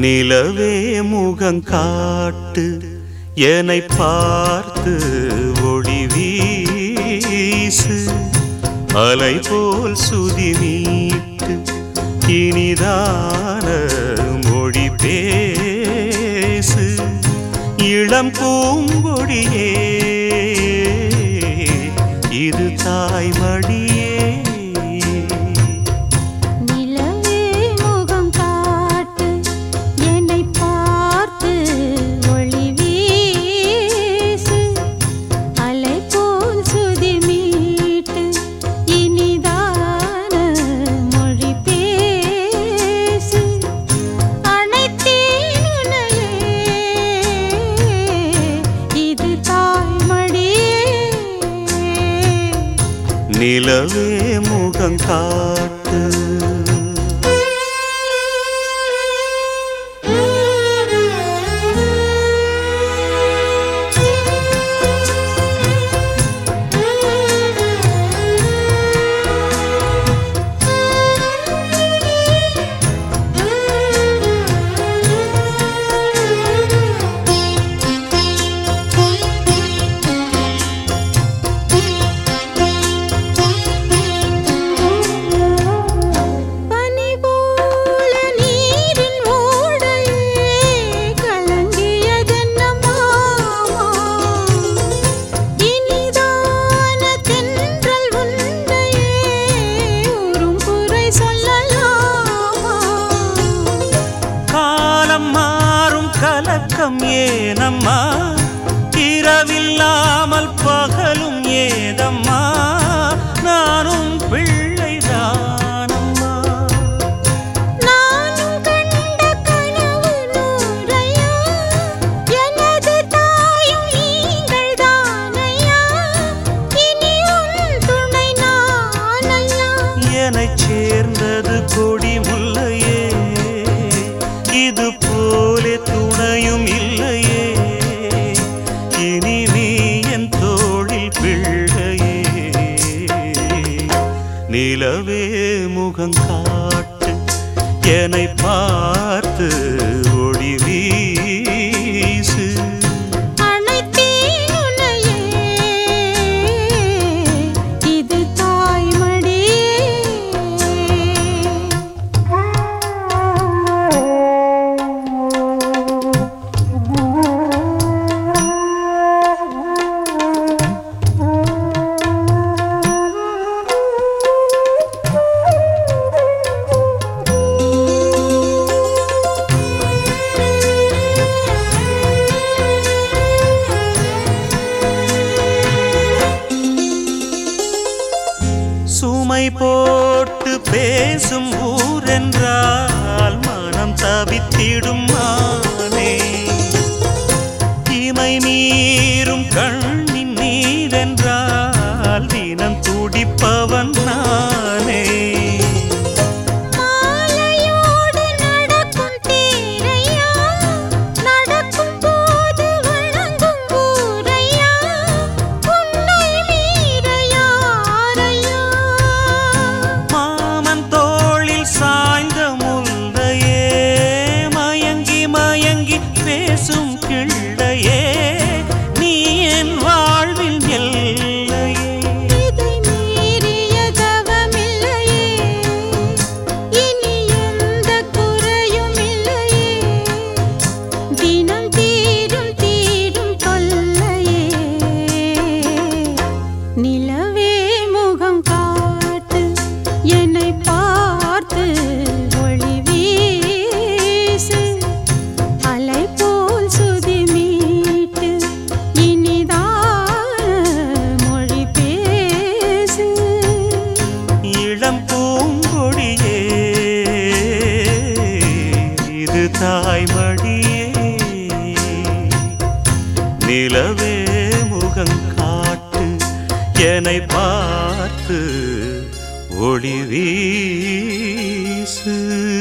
நிலவே முகங்காட்டு என்னை பார்த்து ஒளி வீசு அலை போல் சுதி நீட்டு இனிதான மொழி பேசு இளம் பூங்கொடியே இது தாய்மடியே நிலவே முகம் காட்டு என்னை பார்த்து ஒளி வீசு அலை போல் சுதி மீட்டு இனிதான மொழி பேசு அனைத்தேன் உன்னையே இது தாய்மடியே நிலவே முகங்காட்டு பனி போல நீரின் ஓடையே கலங்கியதென்ன மாமா இனிதான தென்றல் உன்னையே உறும் குறை சொல்லலாமா காலம் மாறும் கலக்கம் ஏனம்மா இரவில்லாமல் பகலும் ஏதம்மா நானும் பிள்ளைதானம்மா நானும் கண்ட கனவு நூறையா எனது தாயும் நீங்கள் தானையா இனி உன் துணை நானையா என்னைச் சேர்ந்தது கொடி முல்லையே இது போலே துணையும் இல்லையே இனி நீ என் தோளில் பிள்ளையே நிலவே முகங்காட்டு என்னை பார்த்து ஒளி வீசு அனைத்தேன் உன்னையே இது தாய்மடியே சுமை போட்டு பேசும் ஊரென்றால் மனம் தவித்திடும் மானே இமை மீறும் கண்ணின் நீரென்றால் தினம் துடிப்பவன் நானே மாலையோடு நடக்கும் தேரையா நடக்கும் போது வணங்கும் ஊரையா உன்னை மீற யாரையா மாமன் தோளில் சாய்ந்த முல்லையே மயங்கி மயங்கி பேசும் கிள்ளையே நீ என் வாழ்வில் எல்லையே இதை மீறிய தவமில்லையே இனி எந்த குறையும் இல்லையே தினம் தீரும் தீரும் தொல்லையே நிலவே முகம் காட்டு என்னை பார்த்து ஒளி வீசு அலை போல் சுதி மீட்டு இனிதான மொழி பேசு இளம் பூங்கொடியே இது தாய்மடியே நிலவே முகங்காட்டு என்னை பார்த்து ஒளி வீசு